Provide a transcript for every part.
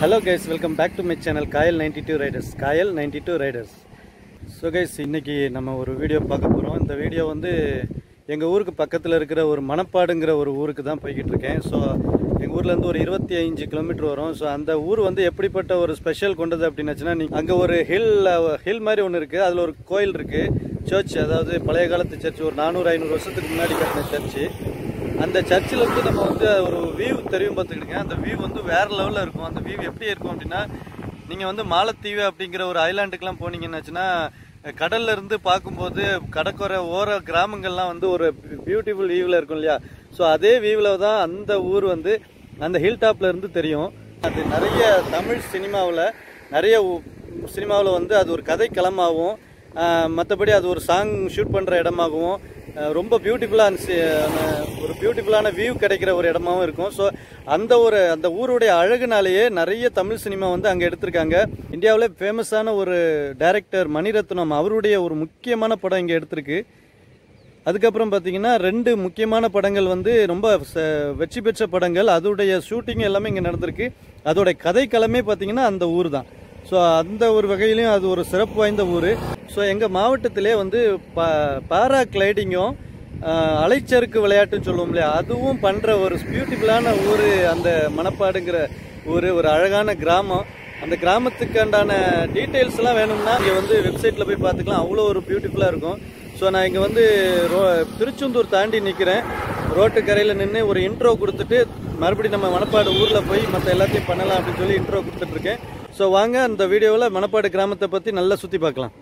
Hello guys welcome back to my channel Kayal ninety two riders Kayal ninety two riders so guys இன்னைக்கு நம்ம ஒரு video பார்க்க போகிறோம் இந்த வீடியோ வந்து எங்கள் ஊருக்கு பக்கத்தில் இருக்கிற ஒரு மணப்பாடுங்கிற ஒரு ஊருக்கு தான் போய்கிட்டு இருக்கேன் ஸோ எங்கள் ஊர்லேருந்து ஒரு இருபத்தி அஞ்சு கிலோமீட்டர் வரும் ஸோ அந்த ஊர் வந்து எப்படிப்பட்ட ஒரு ஸ்பெஷல் கொண்டது அப்படின்னாச்சுன்னா நீங்கள் அங்கே ஒரு ஹில் ஹில் மாதிரி ஒன்று இருக்குது அதில் ஒரு கோயில் இருக்குது சர்ச் அதாவது பழைய காலத்து சர்ச் ஒரு நானூறு ஐநூறு வருஷத்துக்கு முன்னாடி கட்டின சர்ச்சு அந்த சர்ச்சில் வந்து நம்ம வந்து ஒரு வியூ தெரியும் பார்த்துக்கிடுங்க அந்த வியூ வந்து வேற லெவலில் இருக்கும் அந்த வியூ எப்படி இருக்கும் அப்படின்னா நீங்கள் வந்து மாலத்தீவு அப்படிங்கிற ஒரு ஐலாண்டுக்கெலாம் போனீங்கன்னாச்சுன்னா கடல்ல இருந்து பார்க்கும்போது கடற்கரை ஓர கிராமங்கள்லாம் வந்து ஒரு பியூட்டிஃபுல் வியூவில் இருக்கும் இல்லையா ஸோ அதே வியூவில் தான் அந்த ஊர் வந்து அந்த ஹில் டாப்ல இருந்து தெரியும் அது நிறைய தமிழ் சினிமாவில் நிறைய சினிமாவில் வந்து அது ஒரு கதை களமாகவும் மற்றபடி அது ஒரு சாங் ஷூட் பண்ணுற இடமாகவும் அஹ் ரொம்ப பியூட்டிஃபுல்லாக ஒரு பியூட்டிஃபுல்லான வியூ கிடைக்கிற ஒரு இடமாவும் இருக்கும் ஸோ அந்த ஒரு அந்த ஊருடைய அழகுனாலேயே நிறைய தமிழ் சினிமா வந்து அங்கே எடுத்திருக்காங்க இந்தியாவிலே ஃபேமஸான ஒரு டைரக்டர் மணிரத்னம் அவருடைய ஒரு முக்கியமான படம் இங்கே எடுத்திருக்கு அதுக்கப்புறம் பார்த்தீங்கன்னா ரெண்டு முக்கியமான படங்கள் வந்து ரொம்ப ச- வெற்றி பெற்ற படங்கள் அதோடைய ஷூட்டிங் எல்லாமே இங்கே நடந்திருக்கு அதோட கதைக்களமே பார்த்தீங்கன்னா அந்த ஊர் தான் ஸோ அந்த ஒரு வகையிலையும் அது ஒரு சிறப்பு வாய்ந்த ஊர் ஸோ எங்கள் மாவட்டத்திலே வந்து பா பாரா கிளைடிங்கும் அலைச்சறுக்கு விளையாட்டுன்னு சொல்லுவோம் இல்லையா அதுவும் பண்ணுற ஒரு பியூட்டிஃபுல்லான ஊர் அந்த மணப்பாடுங்கிற ஊர் ஒரு அழகான கிராமம் அந்த கிராமத்துக்காண்டான டீட்டெயில்ஸ் எல்லாம் வேணும்னா இங்கே வந்து வெப்சைட்டில் போய் பார்த்துக்கலாம் அவ்வளோ ஒரு பியூட்டிஃபுல்லாக இருக்கும் ஸோ நான் இங்கே வந்து ரோ திருச்செந்தூர் தாண்டி நிற்கிறேன் ரோட்டு கரையில் நின்று ஒரு இன்ட்ரோ கொடுத்துட்டு மறுபடியும் நம்ம மணப்பாடு ஊரில் போய் மற்ற எல்லாத்தையும் பண்ணலாம் அப்படின்னு சொல்லி இன்ட்ரோ கொடுத்துட்ருக்கேன் ஸோ வாங்க அந்த வீடியோவில் மணப்பாடு கிராமத்தை பற்றி நல்லா சுற்றி பார்க்கலாம்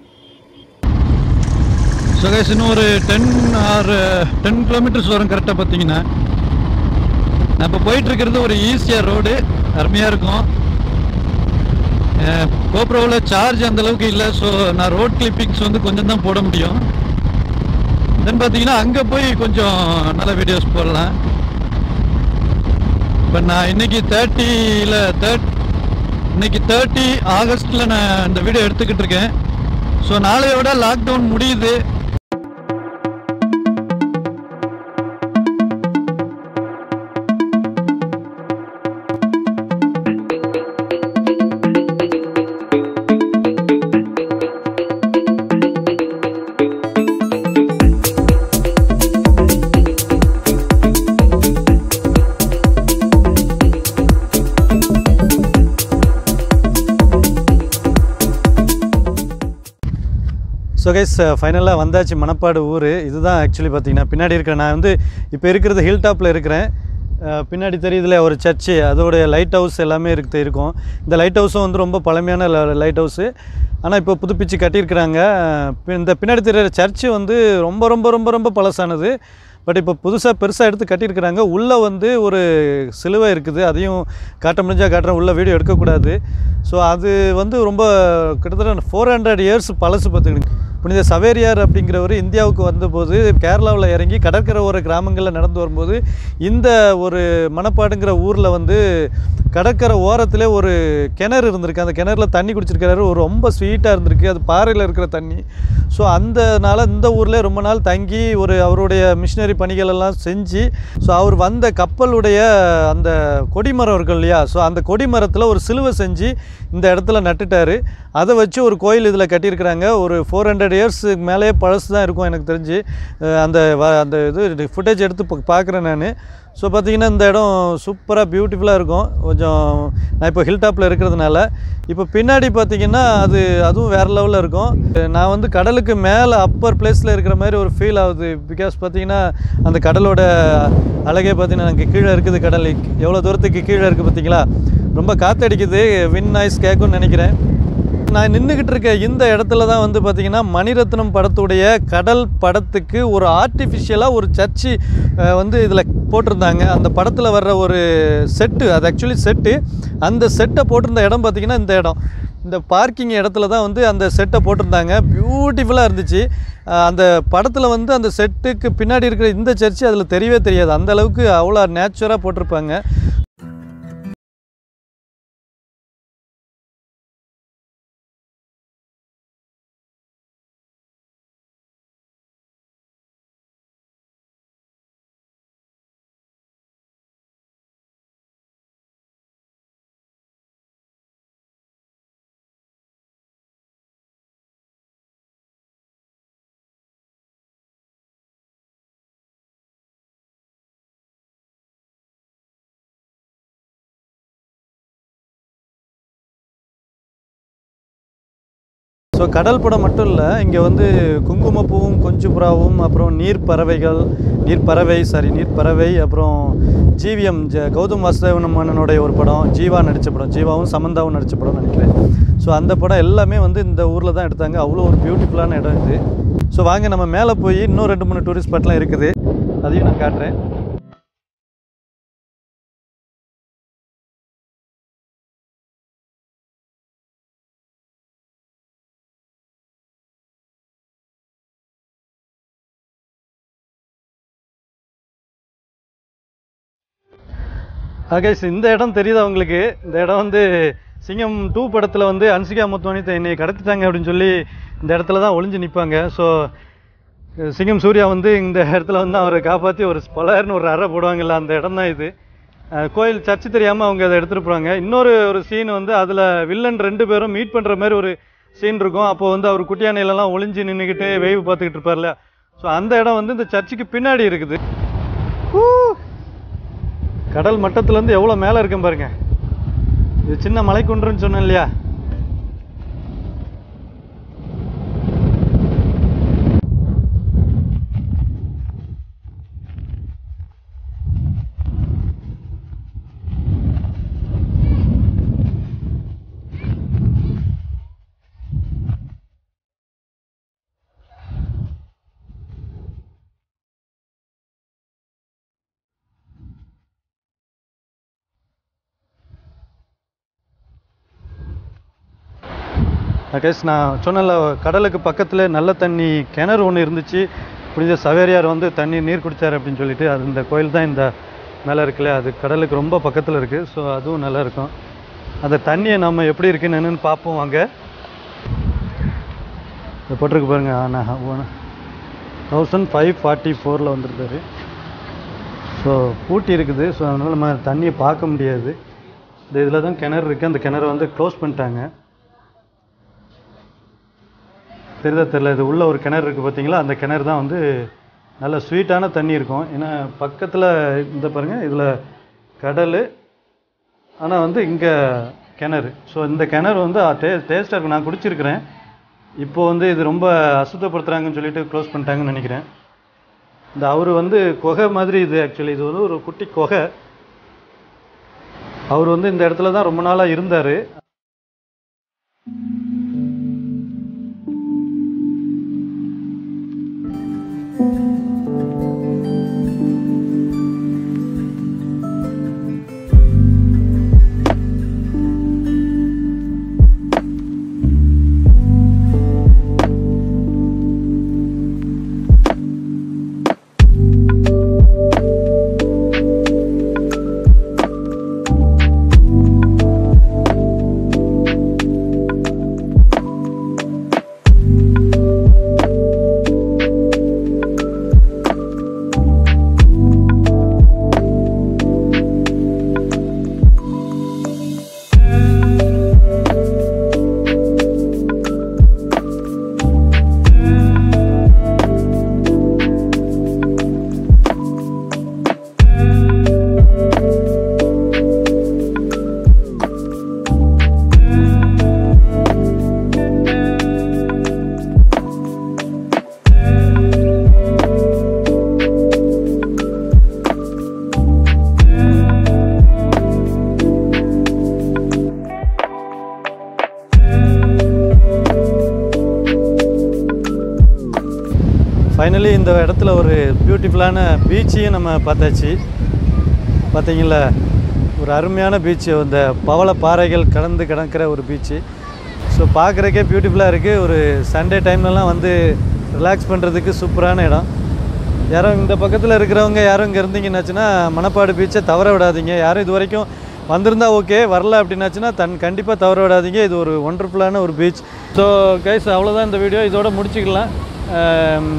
ஸோ கைஸ் இன்னும் ஒரு டென் ஆர் டென் கிலோமீட்டர்ஸ் வரும் கரெக்டாக பார்த்தீங்கன்னா நான் இப்போ போயிட்டு இருக்கிறது ஒரு ஈஸியாக ரோடு அருமையாக இருக்கும் கோப்ரோவில் சார்ஜ் அந்த அளவுக்கு இல்லை ஸோ நான் ரோட் கிளிப்பிங்ஸ் வந்து கொஞ்சம் தான் போட முடியும் தென் பார்த்தீங்கன்னா அங்கே போய் கொஞ்சம் நல்ல வீடியோஸ் போடலாம் இப்போ நான் இன்னைக்கு தேர்ட்டியில் தேர்ட் இன்னைக்கு தேர்ட்டி ஆகஸ்ட்டில் நான் இந்த வீடியோ எடுத்துக்கிட்டு இருக்கேன் ஸோ நாளையோட லாக்டவுன் முடியுது ஸோ கைஸ் ஃபைனலாக வந்தாச்சு மணப்பாடு ஊர் இதுதான் ஆக்சுவலி பார்த்தீங்கன்னா பின்னாடி இருக்கிற நான் வந்து இப்போ இருக்கிறது ஹில் டாப்பில் இருக்கிறேன் அஹ் பின்னாடி தெரியுதுல ஒரு சர்ச்சு அதோடைய லைட் ஹவுஸ் எல்லாமே இருக்கு இருக்கும் இந்த லைட் ஹவுஸும் வந்து ரொம்ப பழமையான லைட் ஹவுஸு ஆனால் இப்போ புதுப்பிச்சு கட்டியிருக்கிறாங்க அஹ் இந்த பின்னாடி தெரியுற சர்ச்சு வந்து ரொம்ப ரொம்ப ரொம்ப ரொம்ப பழசானது பட் இப்போ புதுசாக பெருசாக எடுத்து கட்டியிருக்கிறாங்க உள்ளே வந்து ஒரு சிலுவை இருக்குது அதையும் காட்ட முடிஞ்சால் காட்டுறேன் உள்ள வீடியோ எடுக்கக்கூடாது ஸோ அது வந்து ரொம்ப கிட்டத்தட்ட ஃபோர் ஹண்ட்ரட் இயர்ஸ் பழசு பார்த்துக்கிடுங்க புனித சவேரியார் அப்படிங்கிறவர் இந்தியாவுக்கு வந்தபோது கேரளாவில் இறங்கி கடற்கரை ஓர கிராமங்களில் நடந்து வரும்போது இந்த ஒரு மணப்பாடுங்கிற ஊரில் வந்து கடற்கரை ஓரத்திலே ஒரு கிணறு இருந்திருக்கு அந்த கிணறுல தண்ணி குடிச்சிருக்கிறாரு ஒரு ரொம்ப ஸ்வீட்டாக இருந்திருக்கு அது பாறையில் இருக்கிற தண்ணி ஸோ அந்தனால இந்த ஊரில் ரொம்ப நாள் தங்கி ஒரு அவருடைய மிஷினரி பணிகள் எல்லாம் செஞ்சு ஸோ அவர் வந்த கப்பலுடைய அந்த கொடிமரம் இருக்கும் இல்லையா ஸோ அந்த கொடிமரத்தில் ஒரு சிலுவை செஞ்சு இந்த இடத்துல நட்டுட்டாரு அதை வச்சு ஒரு கோயில் இதில் கட்டியிருக்கிறாங்க ஒரு ஃபோர் ஹண்ட்ரட் இயர்ஸுக்கு மேலேயே பழசு தான் இருக்கும் எனக்கு தெரிஞ்சு அஹ் அந்த வ- அந்த இது ஃபுட்டேஜ் எடுத்து இப்போ பார்க்குறேன் நான் ஸோ பார்த்தீங்கன்னா இந்த இடம் சூப்பராக பியூட்டிஃபுல்லாக இருக்கும் கொஞ்சம் நான் இப்போ ஹில் டாப்பில் இருக்கிறதுனால இப்போ பின்னாடி பார்த்தீங்கன்னா அது அதுவும் வேறு லெவலில் இருக்கும் நான் வந்து கடலுக்கு மேலே அப்பர் பிளேஸில் இருக்கிற மாதிரி ஒரு ஃபீல் ஆகுது பிகாஸ் பார்த்தீங்கன்னா அந்த கடலோட அழகே பார்த்தீங்கன்னா அங்கே கீழே இருக்குது கடல் எவ்வளோ தூரத்துக்கு கீழே இருக்குது பார்த்தீங்களா ரொம்ப காற்றடிக்குது வின் நாய்ஸ் கேட்கும்னு நினைக்கிறேன் நான் நின்றுக்கிட்டு இருக்க இந்த இடத்துல தான் வந்து பார்த்தீங்கன்னா மணிரத்னம் படத்துடைய கடல் படத்துக்கு ஒரு ஆர்டிஃபிஷியலாக ஒரு சர்ச்சு அஹ், வந்து இதில் போட்டிருந்தாங்க அந்த படத்தில் வர்ற ஒரு செட்டு அது ஆக்சுவலி செட்டு அந்த செட்டை போட்டிருந்த இடம் பார்த்தீங்கன்னா இந்த இடம் இந்த பார்க்கிங் இடத்துல தான் வந்து அந்த செட்டை போட்டிருந்தாங்க பியூட்டிஃபுல்லாக இருந்துச்சு அஹ், அந்த படத்தில் வந்து அந்த செட்டுக்கு பின்னாடி இருக்கிற இந்த சர்ச்சு அதில் தெரியவே தெரியாது அந்த அளவுக்கு அவ்வளோ நேச்சுராக போட்டிருப்பாங்க ஸோ கடல் படம் மட்டும் இல்லை இங்கே வந்து குங்குமப்பூவும் கொஞ்சு புறாவும் அப்புறம் நீர் பறவைகள் நீர் பறவை சாரி நீர் பறவை அப்புறம் ஜிவிஎம் ஜ கௌதம் வாசுதேவன் மன்னனுடைய ஒரு படம் ஜீவா நடித்த படம் ஜீவாவும் சமந்தாவும் நடித்த படம் நினைக்கிறேன் ஸோ அந்த படம் எல்லாமே வந்து இந்த ஊரில் தான் எடுத்தாங்க அவ்வளோ ஒரு பியூட்டிஃபுல்லான இடம் இது ஸோ வாங்க நம்ம மேலே போய் இன்னும் ரெண்டு மூணு டூரிஸ்ட் ஸ்பாட்லாம் இருக்குது அதையும் நான் காட்டுறேன் ஆகேஷ் இந்த இடம் தெரியுதா உங்களுக்கு இந்த இடம் வந்து சிங்கம் டூ படத்தில் வந்து அன்சிகா முத்துவனி என்னை கடத்திட்டாங்க அப்படின்னு சொல்லி இந்த இடத்துல தான் ஒளிஞ்சு நிற்பாங்க ஸோ சிங்கம் சூர்யா வந்து இந்த இடத்துல வந்து அவரை காப்பாற்றி ஒரு பலர்னு ஒரு அறை போடுவாங்கல்ல அந்த இடம் தான் இது அஹ் கோயில் சர்ச்சு தெரியாமல் அவங்க அதை எடுத்துகிட்டு போகிறாங்க இன்னொரு ஒரு சீன் வந்து அதில் வில்லன் ரெண்டு பேரும் மீட் பண்ணுற மாதிரி ஒரு சீன் இருக்கும் அப்போ வந்து அவர் குட்டியானையிலலாம் ஒளிஞ்சு நின்றுக்கிட்டு வெய்வு பார்த்துக்கிட்டு இருப்பார்ல ஸோ அந்த இடம் வந்து இந்த சர்ச்சுக்கு பின்னாடி இருக்குது ஊ! கடல் மட்டத்துலேருந்து எவ்வளோ மேலே இருக்கும் பாருங்க இது சின்ன மலைக்குன்றுன்னு சொன்னேன் இல்லையா ராகேஷ் நான் சொன்னல கடலுக்கு பக்கத்தில் நல்ல தண்ணி கிணறு ஒன்று இருந்துச்சு புனித சவேரியார் வந்து தண்ணி நீர் குடித்தார் அப்படின்னு சொல்லிட்டு அது இந்த கோயில் தான் இந்த மேலே இருக்குல்ல அது கடலுக்கு ரொம்ப பக்கத்தில் இருக்குது ஸோ அதுவும் நல்லா இருக்கும் அந்த தண்ணியை நம்ம எப்படி இருக்குன்னு என்னன்னு பார்ப்போம் வாங்க இதை போட்டிருக்கு பாருங்க ஆனால் தௌசண்ட் ஃபைவ் ஃபார்ட்டி ஃபோரில் வந்திருக்காரு ஸோ பூட்டி இருக்குது ஸோ அதனால் நம்ம தண்ணியை பார்க்க முடியாது இந்த இதில் தான் கிணறு இருக்குது அந்த கிணறை வந்து க்ளோஸ் பண்ணிட்டாங்க தெரியுதா தெரில இது உள்ள ஒரு கிணறு இருக்குது பார்த்தீங்களா அந்த கிணறு தான் வந்து நல்ல ஸ்வீட்டான தண்ணி இருக்கும் ஏன்னா பக்கத்தில் இந்த பாருங்கள் இதில் கடல் ஆனால் வந்து இங்கே கிணறு ஸோ இந்த கிணறு வந்து டே டேஸ்ட்டாக இருக்கும் நான் குடிச்சிருக்கிறேன் இப்போ வந்து இது ரொம்ப அசுத்தப்படுத்துகிறாங்கன்னு சொல்லிட்டு க்ளோஸ் பண்ணிட்டாங்கன்னு நினைக்கிறேன் இந்த அவர் வந்து குகை மாதிரி இது ஆக்சுவலி இது வந்து ஒரு குட்டி குகை அவர் வந்து இந்த இடத்துல தான் ரொம்ப நாளாக இருந்தார் ஃபைனலி இந்த இடத்துல ஒரு பியூட்டிஃபுல்லான பீச்சையும் நம்ம பார்த்தாச்சு பார்த்தீங்களா ஒரு அருமையான பீச்சு இந்த பவள பாறைகள் கடந்து கிடக்கிற ஒரு பீச்சு ஸோ பார்க்குறக்கே பியூட்டிஃபுல்லாக இருக்குது ஒரு சண்டே டைம்லலாம் வந்து ரிலாக்ஸ் பண்ணுறதுக்கு சூப்பரான இடம் யாரும் இந்த பக்கத்தில் இருக்கிறவங்க யாரும் இங்கே இருந்தீங்கன்னாச்சுன்னா மணப்பாடு பீச்சை தவற விடாதீங்க யாரும் இது வரைக்கும் வந்திருந்தா ஓகே வரல அப்படின்னாச்சுன்னா தன் கண்டிப்பாக தவற விடாதீங்க இது ஒரு ஒண்டர்ஃபுல்லான ஒரு பீச் ஸோ கைஸ் அவ்வளோதான் இந்த வீடியோ இதோட முடிச்சுக்கலாம் ஆம்,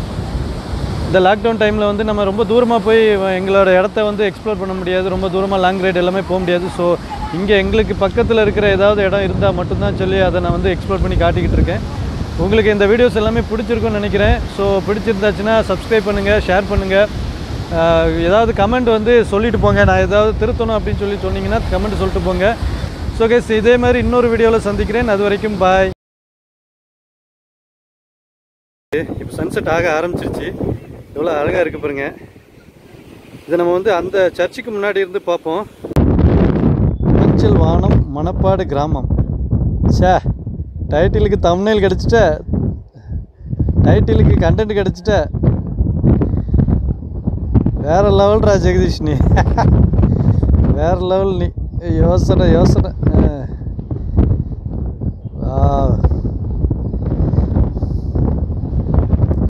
இந்த லாக்டவுன் டைமில் வந்து நம்ம ரொம்ப தூரமாக போய் எங்களோட இடத்த வந்து எக்ஸ்ப்ளோர் பண்ண முடியாது ரொம்ப தூரமாக லாங் ரைடு எல்லாமே போக முடியாது ஸோ இங்கே எங்களுக்கு பக்கத்தில் இருக்கிற ஏதாவது இடம் இருந்தால் மட்டும்தான் சொல்லி அதை நான் வந்து எக்ஸ்ப்ளோர் பண்ணி காட்டிக்கிட்டு இருக்கேன் உங்களுக்கு இந்த வீடியோஸ் எல்லாமே பிடிச்சிருக்கும்னு நினைக்கிறேன் ஸோ பிடிச்சிருந்தாச்சுன்னா சப்ஸ்கிரைப் பண்ணுங்கள் ஷேர் பண்ணுங்கள் ஏதாவது கமெண்ட் வந்து சொல்லிட்டு போங்க நான் ஏதாவது திருத்தணும் அப்படின்னு சொல்லி சொன்னீங்கன்னா கமெண்ட் சொல்லிட்டு போங்க ஸோ கேஸ் இதே மாதிரி இன்னொரு வீடியோவில் சந்திக்கிறேன் அது வரைக்கும் பாய் இப்போ சன்செட் ஆக ஆரம்பிச்சிருச்சு எவ்வளோ அழகாக இருக்கு பாருங்க இதை நம்ம வந்து அந்த சர்ச்சுக்கு முன்னாடி இருந்து பார்ப்போம் மஞ்சள் வானம் மணப்பாடு கிராமம் சே டைட்டிலுக்கு தம்னைல் கிடச்சிட்ட டைட்டிலுக்கு கண்டென்ட் கிடச்சிட்ட வேற லெவல்ரா ஜெகதீஷ் நீ வேற லெவல் நீ யோசனை யோசனை ஆ.